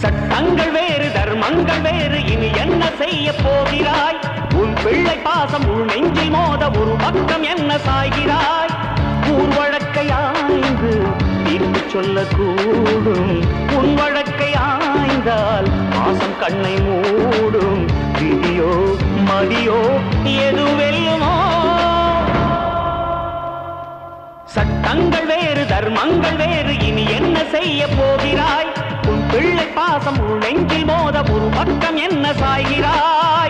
சட்டங்கள் வேறு தர்மங்கள் வேறு இனி என்ன செய்ய போகிறாய் உன் பிள்ளை பாசம் உள் நெஞ்சில் மோத ஒரு பக்கம் என்ன சாய்கிறாய் ஊர் வழக்கை ஆய்ந்து தீர்ப்பு சொல்லக்கூடும் உன் வழக்கை ஆய்ந்தால் பாசம் கண்ணை மூடும் விதியோ மதியோ எது வெல்லுமோ சட்டங்கள் வேறு தர்மங்கள் வேறு இனி என்ன செய்ய போகிறாய் உன் பிள்ளை பாசம் உன் நெஞ்சில் மோத ஒரு பக்கம் என்ன சாய்கிறாய்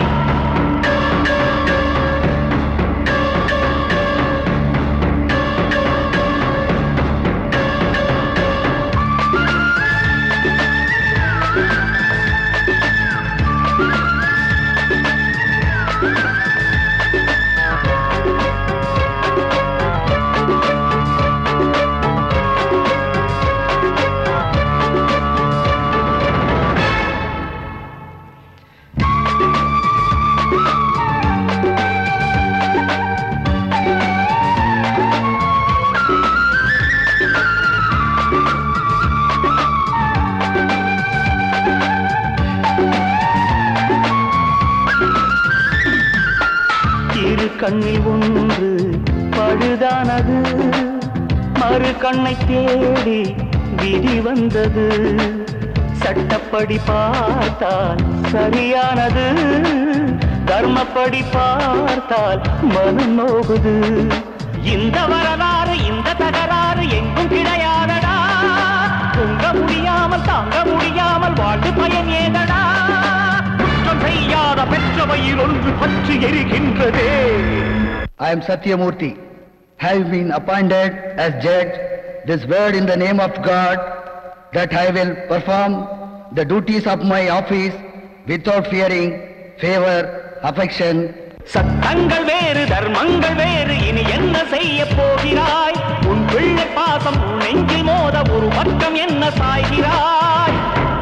இரு கண்ணில் ஒன்று பழுதானது மறு கண்ணை தேடி விதி வந்தது சட்டப்படி பார்த்தால் சரியானது தர்மப்படி பார்த்தால் மனம் நோகுது இந்த வரலாறு இந்த தகராறு எங்கும் கிடையாதடா தூங்க முடியாமல் தாங்க முடியாமல் வாழ்ந்து பயன் ஏதடா குற்றம் செய்யாத பெற்றவையில் ஒன்று பற்றி எரிகின்றதே I am Satyamurthy, have been appointed as judge this word in the name of God that I will perform the duties of my office without fearing favor, affection, சட்டங்கள் வேறு தர்மங்கள் வேறு இனி என்ன செய்ய போகிறாய் உன் பிள்ளை பாசம் உன் நெஞ்சில் மோத ஒரு பக்கம் என்ன சாய்கிறாய்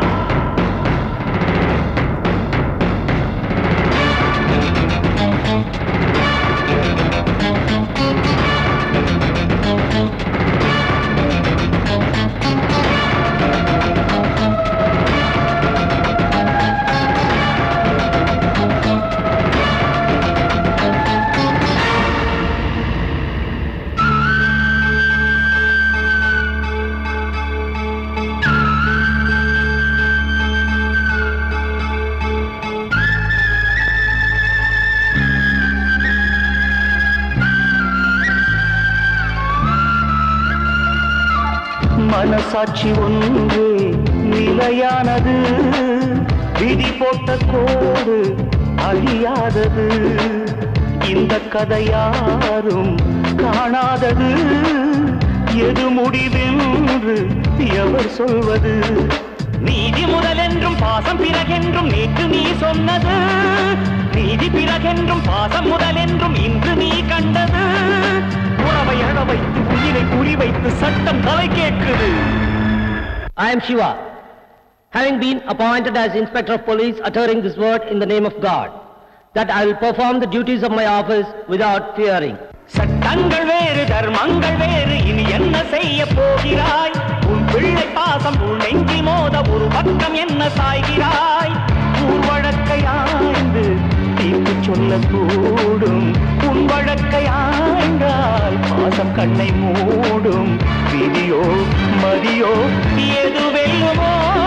மனசாட்சி ஒன்று நிலையானது விதி போட்ட கோடு அழியாதது இந்த கதை யாரும் காணாதது எது முடிவென்று எவர் சொல்வது நீதி முதலென்றும் பாசம் பிறகென்றும் நேற்று நீ சொன்னது நீதி பிறகென்றும் பாசம் முதலென்றும் இன்று நீ கண்டது உறவை அழ வைத்து உயிரை குறிவைத்து சட்டம் தலை கேட்குது I am Shiva, having been appointed as Inspector of Police uttering this word in the name of God, that I will perform the duties of my office without fearing. சட்டங்கள் வேறு தர்மங்கள் வேறு இனி என்ன செய்ய போகிறாய் உன் பிள்ளை பாசம் உன் நெஞ்சில் மோத ஒரு பக்கம் என்ன சாய்கிறாய் ஊர் வழக்கை ஆய்ந்து தீர்ப்பு சொல்லக்கூடும் உன் வழக்கை ஆய்ந்தால் பாசம் கண்ணை மூடும் விதியோ மதியோ எது வெல்லுமோ